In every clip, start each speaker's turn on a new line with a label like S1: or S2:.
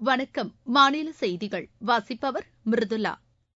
S1: வணக்கம் மாநில செய்திகள் வாசிப்பவர் மிருதுளா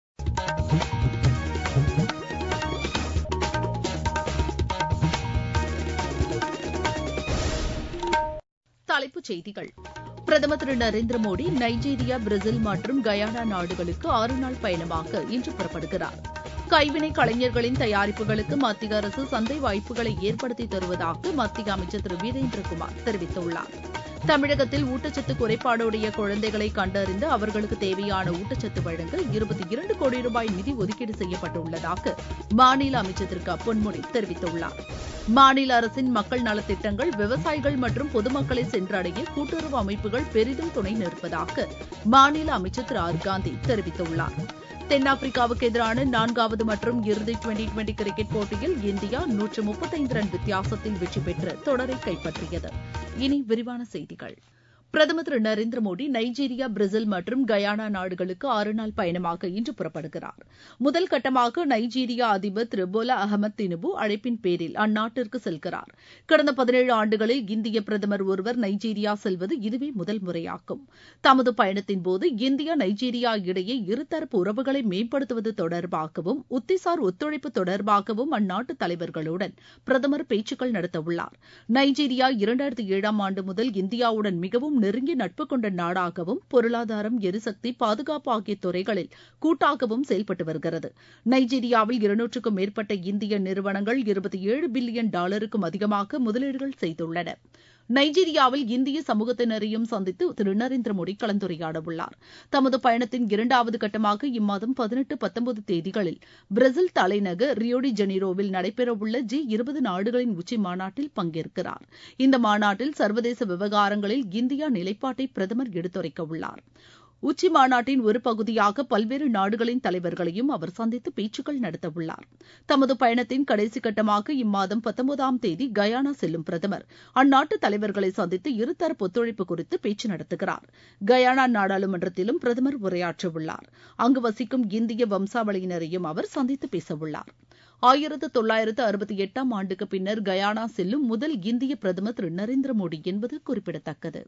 S1: தலைப்புச் செய்திகள் பிரதமர் திரு நரேந்திர மோடி நைஜீரியா பிரேசில் மற்றும் கயானா நாடுகளுக்கு ஆறு நாள் பயணமாக இன்று புறப்படுகிறார் கைவினை கலைஞர்களின் தயாரிப்புகளுக்கு மத்திய அரசு சந்தை வாய்ப்புகளை ஏற்படுத்தி தருவதாக மத்திய அமைச்சர் திரு வீரேந்திரகுமார் தெரிவித்துள்ளார் தமிழகத்தில் ஊட்டச்சத்து குறைபாடுடைய குழந்தைகளை கண்டறிந்து அவர்களுக்கு தேவையான ஊட்டச்சத்து வழங்க இருபத்தி இரண்டு கோடி ரூபாய் நிதி ஒதுக்கீடு செய்யப்பட்டுள்ளதாக மாநில அமைச்சர் திரு க பொன்முடி தெரிவித்துள்ளார் மாநில அரசின் மக்கள் நலத்திட்டங்கள் விவசாயிகள் மற்றும் பொதுமக்களை சென்றடைய கூட்டுறவு அமைப்புகள் பெரிதும் துணை நிற்பதாக மாநில அமைச்சர் திரு ஆர் காந்தி தெரிவித்துள்ளார் தென்னாப்பிரிக்காவுக்கு எதிரான நான்காவது மற்றும் இறுதி டுவெண்டி டுவெண்டி கிரிக்கெட் போட்டியில் இந்தியா நூற்று முப்பத்தைந்து ரன் வித்தியாசத்தில் வெற்றி பெற்று தொடரை கைப்பற்றியது இனி விரிவான செய்திகள் பிரதமர் திரு நரேந்திர மோடி நைஜீரியா பிரேசில் மற்றும் கயானா நாடுகளுக்கு ஆறு நாள் பயணமாக இன்று புறப்படுகிறார் முதல் கட்டமாக நைஜீரியா அதிபர் திரு போலா அகமது தினுபு அழைப்பின் பேரில் அந்நாட்டிற்கு செல்கிறார் கடந்த பதினேழு ஆண்டுகளில் இந்திய பிரதமர் ஒருவர் நைஜீரியா செல்வது இதுவே முதல் முறையாகும் தமது பயணத்தின்போது இந்தியா நைஜீரியா இடையே இருதரப்பு உறவுகளை மேம்படுத்துவது தொடர்பாகவும் உத்திசார் ஒத்துழைப்பு தொடர்பாகவும் அந்நாட்டு தலைவர்களுடன் பிரதமர் பேச்சுக்கள் நடத்தவுள்ளார் நைஜீரியா இரண்டாயிரத்தி ஏழாம் ஆண்டு முதல் இந்தியாவுடன் மிகவும் நெருங்கிய நட்பு கொண்ட நாடாகவும் பொருளாதாரம் எரிசக்தி பாதுகாப்பு ஆகிய துறைகளில் கூட்டாகவும் செயல்பட்டு வருகிறது நைஜீரியாவில் இருநூற்றுக்கும் மேற்பட்ட இந்திய நிறுவனங்கள் இருபத்தி ஏழு பில்லியன் டாலருக்கும் அதிகமாக முதலீடுகள் செய்துள்ளன நைஜீரியாவில் இந்திய சமூகத்தினரையும் சந்தித்து திரு நரேந்திர மோடி கலந்துரையாடவுள்ளார் தமது பயணத்தின் இரண்டாவது கட்டமாக இம்மாதம் பதினெட்டு பத்தொன்பது தேதிகளில் பிரேசில் தலைநகர் ரியோடி ஜெனிரோவில் நடைபெறவுள்ள ஜி இருபது நாடுகளின் உச்சி மாநாட்டில் பங்கேற்கிறார் இந்த மாநாட்டில் சர்வதேச விவகாரங்களில் இந்தியா நிலைப்பாட்டை பிரதமர் எடுத்துரைக்கவுள்ளார் உச்சி மாநாட்டின் ஒரு பகுதியாக பல்வேறு நாடுகளின் தலைவர்களையும் அவர் சந்தித்து பேச்சுக்கள் நடத்தவுள்ளார் தமது பயணத்தின் கடைசி கட்டமாக இம்மாதம் பத்தொன்பதாம் தேதி கயானா செல்லும் பிரதமர் அந்நாட்டு தலைவர்களை சந்தித்து இருதரப்பு ஒத்துழைப்பு குறித்து பேச்சு நடத்துகிறார் கயானா நாடாளுமன்றத்திலும் பிரதமர் உரையாற்றவுள்ளார் அங்கு வசிக்கும் இந்திய வம்சாவளியினரையும் அவர் சந்தித்து பேசவுள்ளார் ஆயிரத்து தொள்ளாயிரத்து அறுபத்தி எட்டாம் ஆண்டுக்கு பின்னர் கயானா செல்லும் முதல் இந்திய பிரதமர் திரு நரேந்திர மோடி என்பது குறிப்பிடத்தக்கது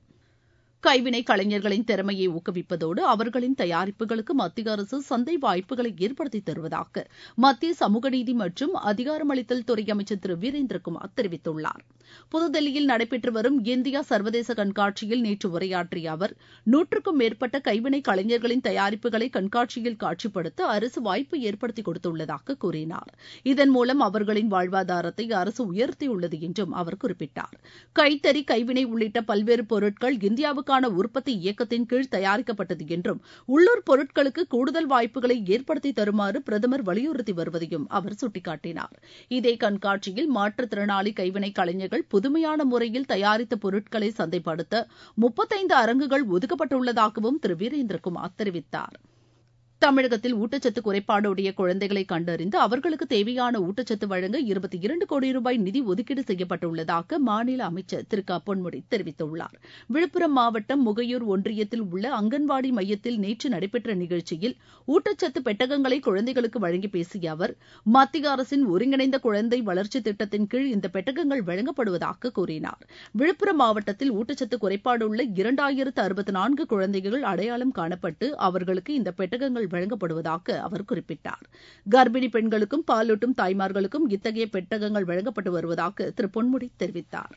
S1: கைவினை கலைஞர்களின் திறமையை ஊக்குவிப்பதோடு அவர்களின் தயாரிப்புகளுக்கு மத்திய அரசு சந்தை வாய்ப்புகளை ஏற்படுத்தி தருவதாக மத்திய சமூக நீதி மற்றும் அதிகாரமளித்தல் துறை அமைச்சர் திரு வீரேந்திரகுமார் தெரிவித்துள்ளார் புதுதில்லியில் நடைபெற்று வரும் இந்தியா சர்வதேச கண்காட்சியில் நேற்று உரையாற்றிய அவர் நூற்றுக்கும் மேற்பட்ட கைவினை கலைஞர்களின் தயாரிப்புகளை கண்காட்சியில் காட்சிப்படுத்த அரசு வாய்ப்பு ஏற்படுத்தி கொடுத்துள்ளதாக கூறினார் இதன் மூலம் அவர்களின் வாழ்வாதாரத்தை அரசு உயர்த்தியுள்ளது என்றும் அவர் குறிப்பிட்டார் கைத்தறி கைவினை உள்ளிட்ட பல்வேறு பொருட்கள் இந்தியாவுக்கு பொருட்களுக்கான உற்பத்தி இயக்கத்தின் கீழ் தயாரிக்கப்பட்டது என்றும் உள்ளூர் பொருட்களுக்கு கூடுதல் வாய்ப்புகளை ஏற்படுத்தி தருமாறு பிரதமர் வலியுறுத்தி வருவதையும் அவர் சுட்டிக்காட்டினார் இதே கண்காட்சியில் மாற்றுத்திறனாளி கைவினை கலைஞர்கள் புதுமையான முறையில் தயாரித்த பொருட்களை சந்தைப்படுத்த முப்பத்தைந்து அரங்குகள் ஒதுக்கப்பட்டுள்ளதாகவும் திரு வீரேந்திரகுமார் தெரிவித்தார் தமிழகத்தில் ஊட்டச்சத்து குறைபாடுடைய குழந்தைகளை கண்டறிந்து அவர்களுக்கு தேவையான ஊட்டச்சத்து வழங்க இருபத்தி இரண்டு கோடி ரூபாய் நிதி ஒதுக்கீடு செய்யப்பட்டுள்ளதாக மாநில அமைச்சர் திரு க பொன்முடி தெரிவித்துள்ளார் விழுப்புரம் மாவட்டம் முகையூர் ஒன்றியத்தில் உள்ள அங்கன்வாடி மையத்தில் நேற்று நடைபெற்ற நிகழ்ச்சியில் ஊட்டச்சத்து பெட்டகங்களை குழந்தைகளுக்கு வழங்கி பேசிய அவர் மத்திய அரசின் ஒருங்கிணைந்த குழந்தை வளர்ச்சி திட்டத்தின் கீழ் இந்த பெட்டகங்கள் வழங்கப்படுவதாக கூறினார் விழுப்புரம் மாவட்டத்தில் ஊட்டச்சத்து குறைபாடுள்ள இரண்டாயிரத்து அறுபத்தி நான்கு குழந்தைகள் அடையாளம் காணப்பட்டு அவர்களுக்கு இந்த பெட்டகங்கள் வழங்கப்படுவதாக அவர் குறிப்பிட்டார் கர்ப்பிணி பெண்களுக்கும் பாலூட்டும் தாய்மார்களுக்கும் இத்தகைய பெட்டகங்கள் வழங்கப்பட்டு வருவதாக திரு பொன்முடி தெரிவித்தார்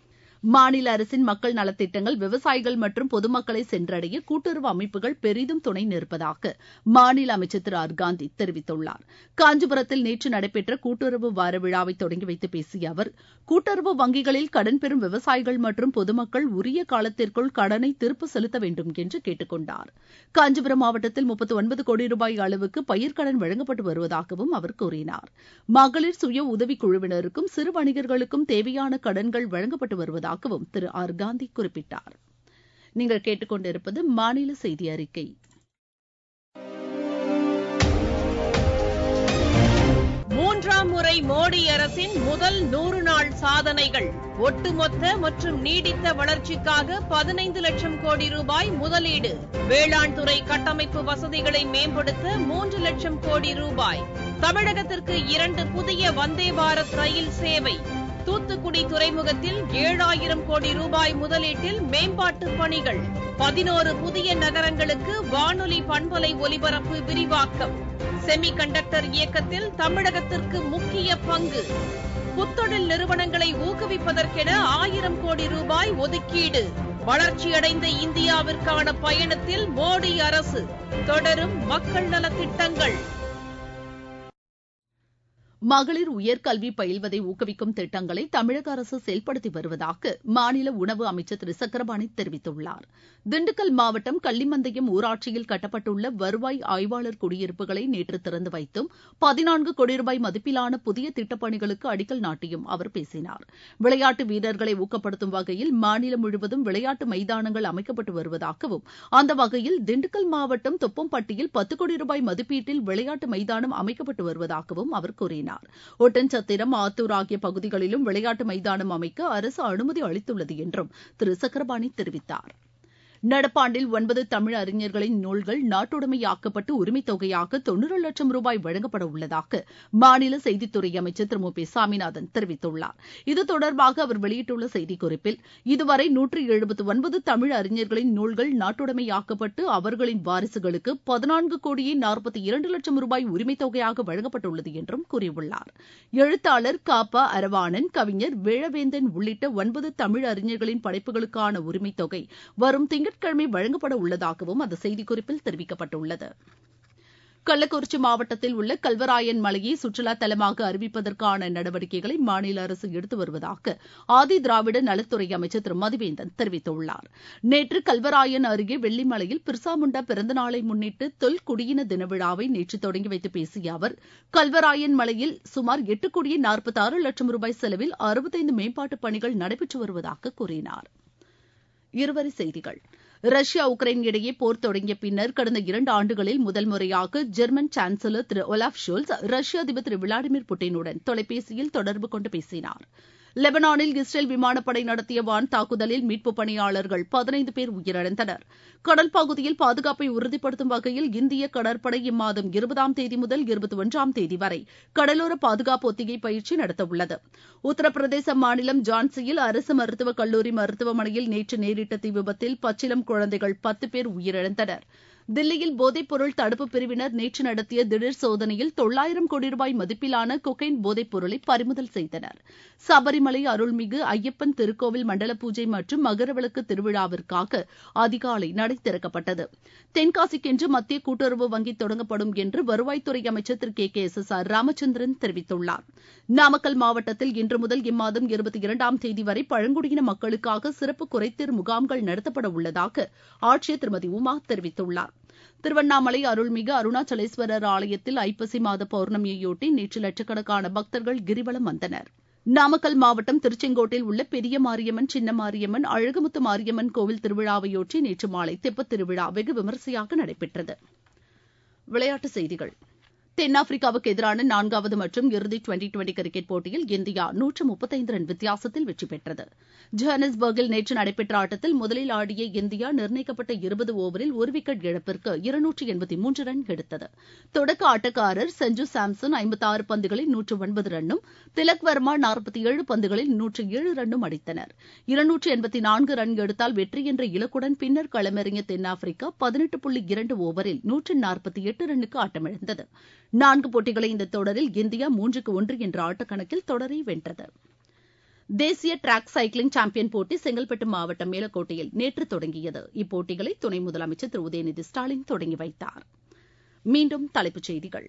S1: மாநில அரசின் மக்கள் நலத்திட்டங்கள் விவசாயிகள் மற்றும் பொதுமக்களை சென்றடைய கூட்டுறவு அமைப்புகள் பெரிதும் துணை நிற்பதாக மாநில அமைச்சர் திரு ஆர் காந்தி தெரிவித்துள்ளார் காஞ்சிபுரத்தில் நேற்று நடைபெற்ற கூட்டுறவு வார விழாவை தொடங்கி வைத்து பேசிய அவர் கூட்டுறவு வங்கிகளில் கடன் பெறும் விவசாயிகள் மற்றும் பொதுமக்கள் உரிய காலத்திற்குள் கடனை திரும்ப செலுத்த வேண்டும் என்று கேட்டுக் கொண்டார் காஞ்சிபுரம் மாவட்டத்தில் முப்பத்தி ஒன்பது கோடி ரூபாய் அளவுக்கு பயிர்க்கடன் வழங்கப்பட்டு வருவதாகவும் அவர் கூறினார் மகளிர் சுய உதவிக் குழுவினருக்கும் சிறு வணிகர்களுக்கும் தேவையான கடன்கள் வழங்கப்பட்டு வருவதாக வருவதாகவும் திரு ஆர் காந்தி குறிப்பிட்டார் நீங்கள் கேட்டுக்கொண்டிருப்பது மாநில செய்தி அறிக்கை
S2: மூன்றாம் முறை மோடி அரசின் முதல் நூறு நாள் சாதனைகள் ஒட்டுமொத்த மற்றும் நீடித்த வளர்ச்சிக்காக பதினைந்து லட்சம் கோடி ரூபாய் முதலீடு வேளாண் துறை கட்டமைப்பு வசதிகளை மேம்படுத்த மூன்று லட்சம் கோடி ரூபாய் தமிழகத்திற்கு இரண்டு புதிய வந்தே பாரத் ரயில் சேவை தூத்துக்குடி துறைமுகத்தில் ஏழாயிரம் கோடி ரூபாய் முதலீட்டில் மேம்பாட்டு பணிகள் பதினோரு புதிய நகரங்களுக்கு வானொலி பண்பலை ஒலிபரப்பு விரிவாக்கம் செமி கண்டக்டர் இயக்கத்தில் தமிழகத்திற்கு முக்கிய பங்கு புத்தொழில் நிறுவனங்களை ஊக்குவிப்பதற்கென ஆயிரம் கோடி ரூபாய் ஒதுக்கீடு வளர்ச்சியடைந்த இந்தியாவிற்கான பயணத்தில் மோடி அரசு தொடரும் மக்கள் நலத்திட்டங்கள்
S1: மகளிர் உயர்கல்வி பயில்வதை ஊக்குவிக்கும் திட்டங்களை தமிழக அரசு செயல்படுத்தி வருவதாக மாநில உணவு அமைச்சர் திரு சக்கரபாணி தெரிவித்துள்ளார் திண்டுக்கல் மாவட்டம் கள்ளிமந்தயம் ஊராட்சியில் கட்டப்பட்டுள்ள வருவாய் ஆய்வாளர் குடியிருப்புகளை நேற்று திறந்து வைத்தும் பதினான்கு கோடி ரூபாய் மதிப்பிலான புதிய திட்டப்பணிகளுக்கு அடிக்கல் நாட்டியும் அவர் பேசினார் விளையாட்டு வீரர்களை ஊக்கப்படுத்தும் வகையில் மாநிலம் முழுவதும் விளையாட்டு மைதானங்கள் அமைக்கப்பட்டு வருவதாகவும் அந்த வகையில் திண்டுக்கல் மாவட்டம் தொப்பம்பட்டியில் பத்து கோடி ரூபாய் மதிப்பீட்டில் விளையாட்டு மைதானம் அமைக்கப்பட்டு வருவதாகவும் அவர் கூறினார் கூறினார் ஒட்டன்சத்திரம் ஆத்தூர் ஆகிய பகுதிகளிலும் விளையாட்டு மைதானம் அமைக்க அரசு அனுமதி அளித்துள்ளது என்றும் திரு சக்கரபாணி தெரிவித்தார் நடப்பாண்டில் ஒன்பது தமிழ் அறிஞர்களின் நூல்கள் நாட்டுடைமையாக்கப்பட்டு உரிமைத் தொகையாக தொன்னூறு லட்சம் ரூபாய் வழங்கப்பட உள்ளதாக மாநில செய்தித்துறை அமைச்சர் திரு மு பி சாமிநாதன் தெரிவித்துள்ளார் இது தொடர்பாக அவர் வெளியிட்டுள்ள செய்திக்குறிப்பில் இதுவரை நூற்றி எழுபத்து ஒன்பது தமிழ் அறிஞர்களின் நூல்கள் நாட்டுடைமையாக்கப்பட்டு அவர்களின் வாரிசுகளுக்கு பதினான்கு கோடியே நாற்பத்தி இரண்டு லட்சம் ரூபாய் உரிமைத் தொகையாக வழங்கப்பட்டுள்ளது என்றும் கூறியுள்ளார் எழுத்தாளர் காப்பா அரவாணன் கவிஞர் வேழவேந்தன் உள்ளிட்ட ஒன்பது தமிழ் அறிஞர்களின் படைப்புகளுக்கான உரிமைத் தொகை வரும் திங்கள் திங்கட்கிழமை வழங்கப்பட உள்ளதாகவும் அந்த செய்திக்குறிப்பில் தெரிவிக்கப்பட்டுள்ளது கள்ளக்குறிச்சி மாவட்டத்தில் உள்ள கல்வராயன் மலையை சுற்றுலா தலமாக அறிவிப்பதற்கான நடவடிக்கைகளை மாநில அரசு எடுத்து வருவதாக ஆதி திராவிட நலத்துறை அமைச்சர் திரு மதிவேந்தன் தெரிவித்துள்ளார் நேற்று கல்வராயன் அருகே வெள்ளிமலையில் பிர்சாமுண்டா பிறந்த நாளை முன்னிட்டு தொல்குடியின தின விழாவை நேற்று தொடங்கி வைத்து பேசிய அவர் கல்வராயன் மலையில் சுமார் எட்டு கோடியே நாற்பத்தாறு லட்சம் ரூபாய் செலவில் அறுபத்தைந்து மேம்பாட்டுப் பணிகள் நடைபெற்று வருவதாக கூறினார் இருவரி செய்திகள் ரஷ்யா உக்ரைன் இடையே போர் தொடங்கிய பின்னர் கடந்த இரண்டு ஆண்டுகளில் முதல் முறையாக ஜெர்மன் சான்சலர் திரு ஒலாஃப் ஷோல்ஸ் ரஷ்ய அதிபர் திரு விளாடிமிர் புட்டினுடன் தொலைபேசியில் தொடர்பு கொண்டு பேசினார் லெபனானில் இஸ்ரேல் விமானப்படை நடத்திய வான் தாக்குதலில் மீட்புப் பணியாளர்கள் பதினைந்து பேர் உயிரிழந்தனர் கடல் பகுதியில் பாதுகாப்பை உறுதிப்படுத்தும் வகையில் இந்திய கடற்படை இம்மாதம் இருபதாம் தேதி முதல் இருபத்தி ஒன்றாம் தேதி வரை கடலோர பாதுகாப்பு ஒத்திகை பயிற்சி நடத்தவுள்ளது உத்தரப்பிரதேச மாநிலம் ஜான்சியில் அரசு மருத்துவக் கல்லூரி மருத்துவமனையில் நேற்று நேரிட்ட தீ விபத்தில் பச்சிலம் குழந்தைகள் பத்து பேர் உயிரிழந்தனர் தில்லியில் போதைப்பொருள் தடுப்பு பிரிவினர் நேற்று நடத்திய திடீர் சோதனையில் தொள்ளாயிரம் கோடி ரூபாய் மதிப்பிலான கொகைன் போதைப் பொருளை பறிமுதல் செய்தனர் சபரிமலை அருள்மிகு ஐயப்பன் திருக்கோவில் மண்டல பூஜை மற்றும் மகரவிளக்கு திருவிழாவிற்காக அதிகாலை நடை திறக்கப்பட்டது தென்காசிக்கென்று மத்திய கூட்டுறவு வங்கி தொடங்கப்படும் என்று வருவாய்த்துறை அமைச்சர் திரு K K S S R Ramachandran தெரிவித்துள்ளார் நாமக்கல் மாவட்டத்தில் இன்று முதல் இம்மாதம் இருபத்தி இரண்டாம் தேதி வரை பழங்குடியின மக்களுக்காக சிறப்பு குறைதீர் முகாம்கள் நடத்தப்பட உள்ளதாக ஆட்சியர் திருமதி உமா தெரிவித்துள்ளார் திருவண்ணாமலை அருள்மிகு அருணாச்சலேஸ்வரர் ஆலயத்தில் ஐப்பசி மாத பௌர்ணமியையொட்டி நேற்று லட்சக்கணக்கான பக்தர்கள் கிரிவலம் வந்தனர் நாமக்கல் மாவட்டம் திருச்செங்கோட்டில் உள்ள பெரிய மாரியம்மன் சின்ன மாரியம்மன் அழகுமுத்து மாரியம்மன் கோவில் திருவிழாவையொட்டி நேற்று மாலை தெப்பத் திருவிழா வெகு விமரிசையாக நடைபெற்றது விளையாட்டுச் செய்திகள் தென்னாப்பிரிக்காவுக்கு எதிரான நான்காவது மற்றும் இறுதி டுவெண்டி டுவெண்டி கிரிக்கெட் போட்டியில் இந்தியா நூற்று முப்பத்தைந்து ரன் வித்தியாசத்தில் வெற்றி பெற்றது ஜோஹனஸ்பர்கில் நேற்று நடைபெற்ற ஆட்டத்தில் முதலில் ஆடிய இந்தியா நிர்ணயிக்கப்பட்ட இருபது ஓவரில் ஒரு விக்கெட் இழப்பிற்கு இருநூற்று எண்பத்தி மூன்று ரன் எடுத்தது தொடக்க ஆட்டக்காரர் சஞ்சு சாம்சன் ஐம்பத்தாறு பந்துகளில் நூற்று ஒன்பது ரன்னும் திலக் வர்மா நாற்பத்தி ஏழு பந்துகளில் நூற்று ஏழு ரன்னும் அடித்தனர் இருநூற்று எண்பத்தி நான்கு ரன் எடுத்தால் வெற்றி என்ற இலக்குடன் பின்னர் களமிறங்கிய தென்னாப்பிரிக்கா பதினெட்டு புள்ளி இரண்டு ஓவரில் நூற்று நாற்பத்தி எட்டு ரன்னுக்கு ஆட்டமிழந்தது நான்கு போட்டிகளை இந்த தொடரில் இந்தியா மூன்றுக்கு ஒன்று என்ற ஆட்டக்கணக்கில் தொடரை வென்றது தேசிய டிராக் சைக்கிளிங் சாம்பியன் போட்டி செங்கல்பட்டு மாவட்டம் மேலக்கோட்டையில் நேற்று தொடங்கியது இப்போட்டிகளை துணை முதலமைச்சர் திரு உதயநிதி ஸ்டாலின் தொடங்கி வைத்தார் மீண்டும் தலைப்புச் செய்திகள்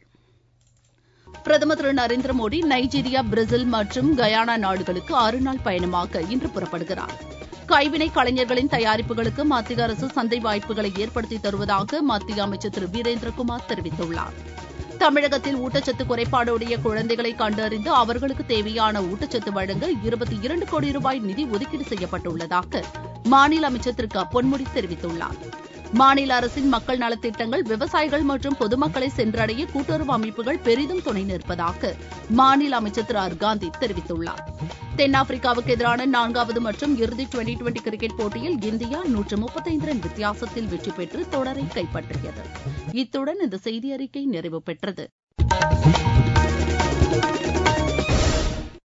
S1: பிரதமர் திரு நரேந்திர மோடி நைஜீரியா பிரேசில் மற்றும் கயானா நாடுகளுக்கு ஆறு நாள் பயணமாக இன்று புறப்படுகிறார் கைவினை கலைஞர்களின் தயாரிப்புகளுக்கு மத்திய அரசு சந்தை வாய்ப்புகளை ஏற்படுத்தி தருவதாக மத்திய அமைச்சர் திரு வீரேந்திரகுமார் தெரிவித்துள்ளார் தமிழகத்தில் ஊட்டச்சத்து குறைபாடுடைய குழந்தைகளை கண்டறிந்து அவர்களுக்கு தேவையான ஊட்டச்சத்து வழங்க இருபத்தி இரண்டு கோடி ரூபாய் நிதி ஒதுக்கீடு செய்யப்பட்டுள்ளதாக மாநில அமைச்சர் திரு க பொன்முடி தெரிவித்துள்ளார் மாநில அரசின் மக்கள் நலத்திட்டங்கள் விவசாயிகள் மற்றும் பொதுமக்களை சென்றடைய கூட்டுறவு அமைப்புகள் பெரிதும் துணை நிற்பதாக மாநில அமைச்சர் திரு ஆர் காந்தி தெரிவித்துள்ளார் தென்னாப்பிரிக்காவுக்கு எதிரான நான்காவது மற்றும் இறுதி டுவெண்டி டுவெண்டி கிரிக்கெட் போட்டியில் இந்தியா நூற்று முப்பத்தைந்து ரன் வித்தியாசத்தில் வெற்றி பெற்று தொடரை கைப்பற்றியது இத்துடன் இந்த செய்தி அறிக்கை நிறைவு பெற்றது